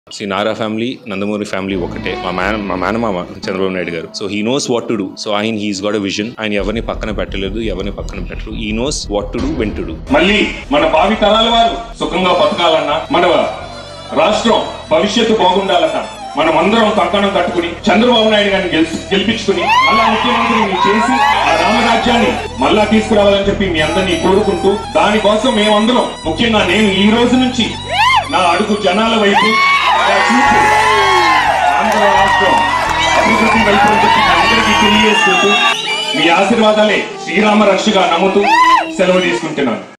Shri Nara family Nandamuri family ఒకటే మా మేన మా మేనమామ చంద్రబాబు నాయుడు గారు so he knows what to do so ఆయన హీస్ గాట్ అ విజన్ ఆయన ఎవరిని పక్కన పెట్టలేదు ఎవరిని పక్కన పెట్టరు he knows what to do when to do మళ్ళీ మన భావి తరాల వారు సుఖంగా బతకాలన్నా మన రాష్ట్రం భవిష్యత్తు బాగుండాలన్నా మనం అందరం కంకణం కట్టుకుని చంద్రబాబు నాయుడు గారిని గెలిచి గెలిపించుకుని మళ్ళా ముఖ్యమంత్రిని చేసి ఆ రామరాజ్యాన్ని మళ్ళా తీసుకురావాలని చెప్పి మీ అందరినీ కోరుకుంటూ దానికోసం మేమందరం ముఖ్యంగా నేను ఈ రోజు నుంచి నా అడుగు జనాల వైపు నా చూపు ఆంధ్ర రాష్ట్రం అభివృద్ధి వైపు అని చెప్పి మీ అందరికీ తెలియజేసుకుంటూ మీ ఆశీర్వాదాలే శ్రీరామ రక్షగా నమ్ముతూ సెలవు తీసుకుంటున్నాను